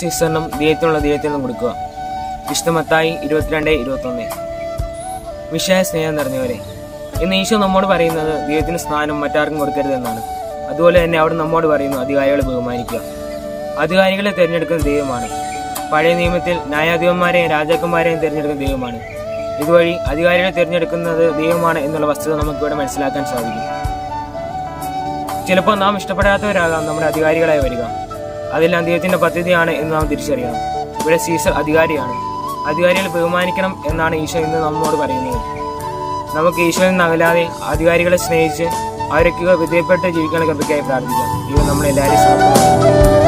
സ്വീകരണം ദൈവത്തിനുള്ള ദൈവത്തിൽ നിന്നും കൊടുക്കുക വിശുദ്ധമത്തായി ഇരുപത്തിരണ്ട് ഇരുപത്തൊന്ന് വിഷയ സ്നേഹം നിറഞ്ഞവരെ ഇന്ന് ഈശോ നമ്മോട് പറയുന്നത് ദൈവത്തിന് സ്നാനം മറ്റാർക്കും കൊടുക്കരുതെന്നാണ് അതുപോലെ തന്നെ അവിടെ നമ്മോട് പറയുന്നു അധികാരികളെ ബഹുമാനിക്കുക അധികാരികളെ തിരഞ്ഞെടുക്കുന്ന ദൈവമാണ് പഴയ നിയമത്തിൽ ന്യായാധിപന്മാരെയും രാജാക്കന്മാരെയും തിരഞ്ഞെടുക്കുന്ന ദൈവമാണ് ഇതുവഴി അധികാരികളെ തിരഞ്ഞെടുക്കുന്നത് ദൈവമാണ് എന്നുള്ള വസ്തുത നമുക്കിവിടെ മനസ്സിലാക്കാൻ സാധിക്കും ചിലപ്പോൾ നാം ഇഷ്ടപ്പെടാത്തവരാകാം നമ്മുടെ അധികാരികളായി വരിക അതെല്ലാം ദൈവത്തിന്റെ പദ്ധതിയാണ് എന്ന് നാം തിരിച്ചറിയണം ഇവിടെ സീസർ അധികാരിയാണ് അധികാരികളെ ബഹുമാനിക്കണം എന്നാണ് ഈശോ ഇന്ന് നമ്മോട് പറയുന്നത് നമുക്ക് ഈശോയിൽ നിന്ന് അകലാതെ അധികാരികളെ സ്നേഹിച്ച് അവരൊക്കെ വിധേയപ്പെട്ട് ജീവിക്കാനുള്ള കൃപയ്ക്കായി പ്രാർത്ഥിക്കാം ഇത് നമ്മളെല്ലാവരെയും സമർപ്പിക്കുന്നു